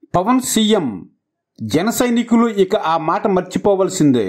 Pawan CM జన సైనికులు ఇక ఆ మాట మర్చిపోవలసిందే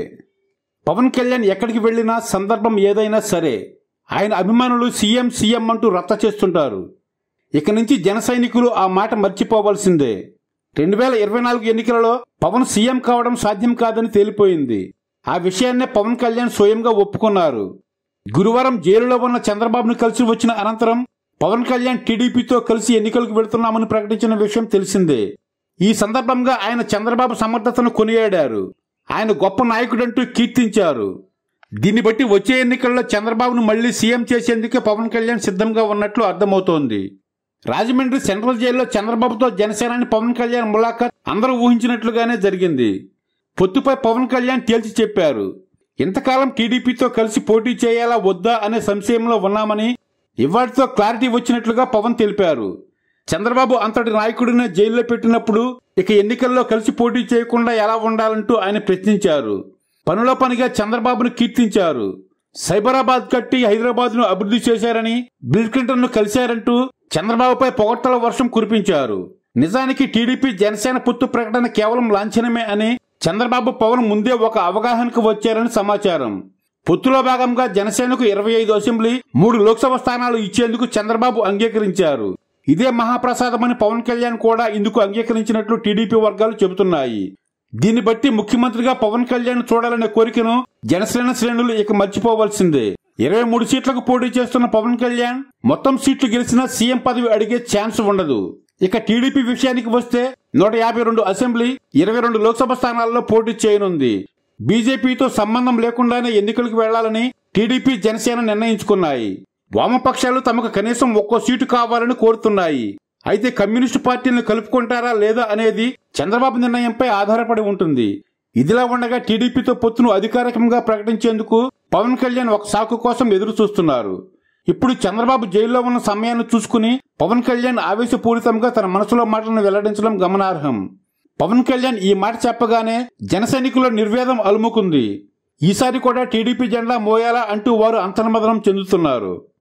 పవన్ కళ్యాణ్ ఎక్కడికి వెళ్ళినా సందర్భం ఏదైనా సరే ఆయన అభిమానులు సీఎం సీఎం అంటూ రచ్చ చేస్తుంటారు ఇక నుంచి జన సైనికులు ఆ మాట మర్చిపోవలసిందే రెండు వేల ఇరవై నాలుగు ఎన్నికలలో పవన్ సీఎం కావడం సాధ్యం కాదని తేలిపోయింది ఆ విషయాన్నే పవన్ కళ్యాణ్ స్వయంగా ఒప్పుకున్నారు గురువారం జైలులో ఉన్న చంద్రబాబును కలిసి వచ్చిన అనంతరం పవన్ కళ్యాణ్ టీడీపీతో కలిసి ఎన్నికలకు వెళుతున్నామని ప్రకటించిన విషయం తెలిసిందే ఈ సందర్భంగా ఆయన చంద్రబాబు సమర్థతను కొనియాడారు ఆయన గొప్ప నాయకుడంటూ కీర్తించారు దీన్ని బట్టి వచ్చే ఎన్నికల్లో చంద్రబాబును మళ్లీ సీఎం చేసేందుకే పవన్ కళ్యాణ్ సిద్ధంగా ఉన్నట్లు అర్థమవుతోంది రాజమండ్రి సెంట్రల్ జైల్లో చంద్రబాబుతో జనసేనాని పవన్ కళ్యాణ్ ములాఖాత్ అందరూ ఊహించినట్లుగానే జరిగింది పొత్తుపై పవన్ కళ్యాణ్ తేల్చి చెప్పారు ఇంతకాలం టీడీపీతో కలిసి పోటీ చేయాలా వద్దా అనే సంశయంలో ఉన్నామని ఇవాటితో క్లారిటీ వచ్చినట్లుగా పవన్ తెలిపారు చంద్రబాబు అంతటి నాయకుడిని జైల్లో పెట్టినప్పుడు ఇక ఎన్నికల్లో కలిసి పోటీ చేయకుండా ఎలా ఉండాలంటూ ఆయన ప్రశ్నించారు పనిలో పనిగా చంద్రబాబును కీర్తించారు సైబరాబాద్ కట్టి హైదరాబాద్ ను అభివృద్ధి చేశారని బిల్ క్లింటన్ ను కలిశారంటూ చంద్రబాబుపై పొగడ్తల వర్షం కురిపించారు నిజానికి టీడీపీ జనసేన పొత్తు ప్రకటన కేవలం లాంఛనమే అని చంద్రబాబు పవన్ ముందే ఒక అవగాహనకు వచ్చారని సమాచారం పొత్తులో భాగంగా జనసేనకు ఇరవై ఐదు అసెంబ్లీ మూడు లోక్సభ స్థానాలు ఇచ్చేందుకు చంద్రబాబు అంగీకరించారు ఇదే మహాప్రసాదమని పవన్ కళ్యాణ్ కూడా ఇందుకు అంగీకరించినట్లు టీడీపీ వర్గాలు చెబుతున్నాయి దీన్ని బట్టి ముఖ్యమంత్రిగా పవన్ కళ్యాణ్ చూడాలనే కోరికను జనసేన శ్రేణులు ఇక మర్చిపోవలసిందే ఇరవై మూడు సీట్లకు పోటీ చేస్తున్న పవన్ కళ్యాణ్ మొత్తం సీట్లు గెలిచినా సీఎం పదవి అడిగే ఛాన్స్ ఉండదు ఇక టీడీపీ విషయానికి వస్తే నూట యాభై రెండు అసెంబ్లీ ఇరవై రెండు లోక్సభ స్థానాల్లో పోటీ చేయనుంది బీజేపీతో సంబంధం లేకుండానే ఎన్నికలకు వెళ్లాలని టీడీపీ జనసేన నిర్ణయించుకున్నాయి వామపక్షాలు తమకు కనీసం ఒక్కో సీటు కావాలని కోరుతున్నాయి అయితే కమ్యూనిస్టు పార్టీలను కలుపుకుంటారా లేదా అనేది చంద్రబాబు నిర్ణయంపై ఆధారపడి ఉంటుంది ఇదిలా ఉండగా టీడీపీతో పొత్తును అధికారికంగా ప్రకటించేందుకు పవన్ కళ్యాణ్ ఒక సాకు కోసం ఎదురు చూస్తున్నారు ఇప్పుడు చంద్రబాబు జైల్లో ఉన్న సమయాన్ని చూసుకుని పవన్ కళ్యాణ్ ఆవేశపూరితంగా తన మనసులో మాటలను వెల్లడించడం గమనార్హం పవన్ కళ్యాణ్ ఈ మాట చెప్పగానే జనసైనికుల నిర్వేదం అలుముకుంది ఈసారి కూడా టీడీపీ జెండా మోయాలా అంటూ వారు అంతర్మదనం చెందుతున్నారు